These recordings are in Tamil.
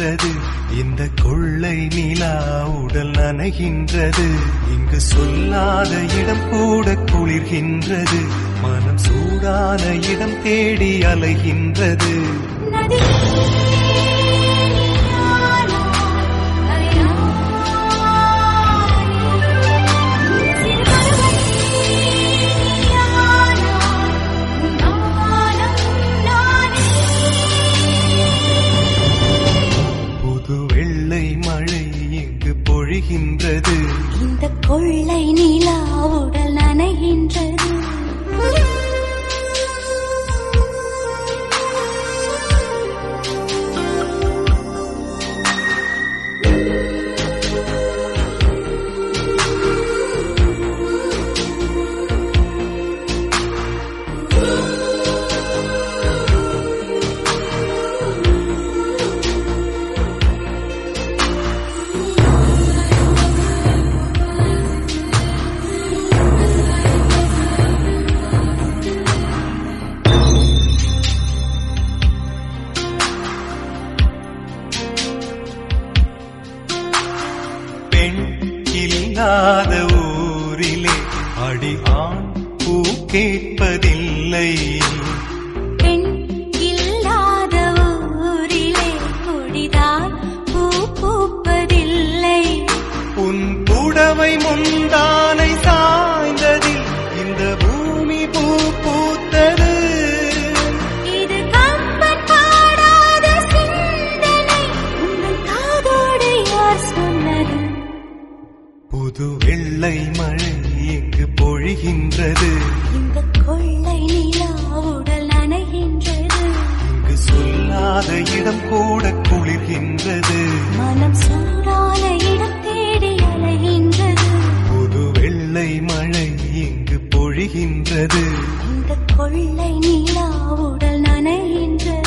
அலைகின்றது இந்த கொள்ளை நிலா உடல் நனைகின்றது இங்கு சொல்லாத இடம் கூட குளிர்கின்றது மனம் சூடான இடம் தேடி அலைகின்றது புது வெள்ளை மழை இங்கு பொழிகின்றது இந்த கொள்ளை நிலா உடல் நனைகின்றது பெண் இல்லாத ஊரிலே அடி ஆண் பூ கேட்பதில்லை பெண் இல்லாத ஊரிலே கொடிதான் பூ பூப்பதில்லை உன் புடவை முந்தானை சாய்ந்ததில் இந்த பூமி பூ பூத்தது இது கம்பன் பாடாத சிந்தனை உங்கள் காதோடு யார் சொன்னது புது வெள்ளை மழை இங்கு பொழிகின்றது இந்த கொள்ளை நிலா உடல் நனைகின்றது இங்கு சொல்லாத இடம் கூட குளிர்கின்றது மனம் சூடான இடம் தேடி அலைகின்றது புது வெள்ளை மழை இங்கு பொழிகின்றது இந்த கொள்ளை நிலா உடல் நனைகின்றது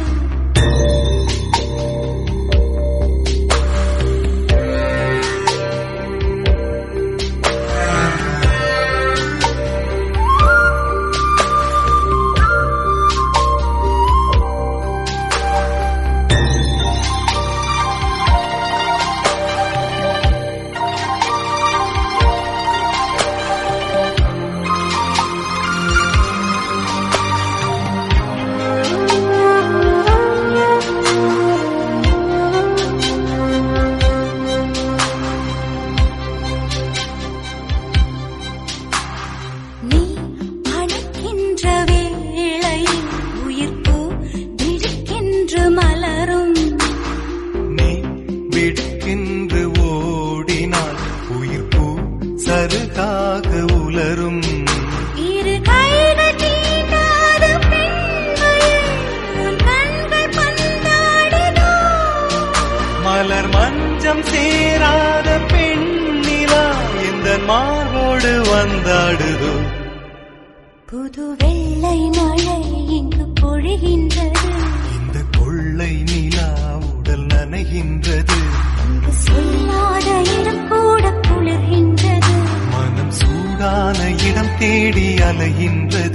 நீ அழைக்கின்ற வேளையில் உயிர்ப்பு திடுக்கென்று மலரும் நீ விடுக்கின்று ஓடினால் உயிர் பூ சருகாக உலரும் இரு கைகள் தீண்டாத பெண்மையில் உன் கண்கள் பந்தாடுதோ மலர் மஞ்சம் சேராத பெண்ணிலா இந்த மார்போடு வந்தாடுதோ புது வெள்ளை மழை இங்கு பொழிகின்றது இந்த கொள்ளை நிலா உடல் நனைகின்றது இங்கு சொல்லாத இடம் கூட குளிர்கின்றது மனம் சூடான இடம் தேடி அலைகின்றது